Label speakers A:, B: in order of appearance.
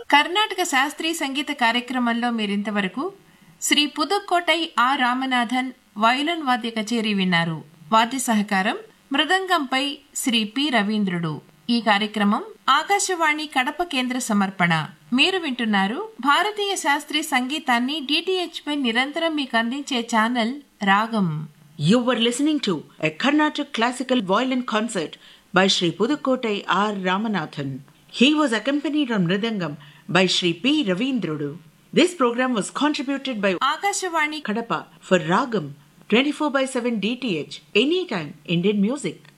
A: కర్ణాటక శాస్త్రీయ సంగీత కార్యక్రమంలో మీరింతవరకు శ్రీ పుదుక్కోటై ఆర్ రామనాథన్ వయలిన్ వాద్య కచేరీ విన్నారు వాద్య సహకారం మృదంగంపై శ్రీ పి రవీంద్రుడు ఈ కార్యక్రమం ఆకాశవాణి కడప కేంద్ర సమర్పణ మీరు వింటున్నారు భారతీయ శాస్త్రీయ సంగీతాన్ని డిటిహెచ్ పై నిరంతరం మీకు అందించే ఛానల్ రాగం
B: You were listening to a Carnatic classical violin concert by Sri Pudukottai R. Ramanathan. He was accompanied on Mridangam by Sri P. Ravindrudu. This program was contributed by
A: Akashvani
B: Kadapa for Ragam 24 by 7 DTH, anytime Indian music.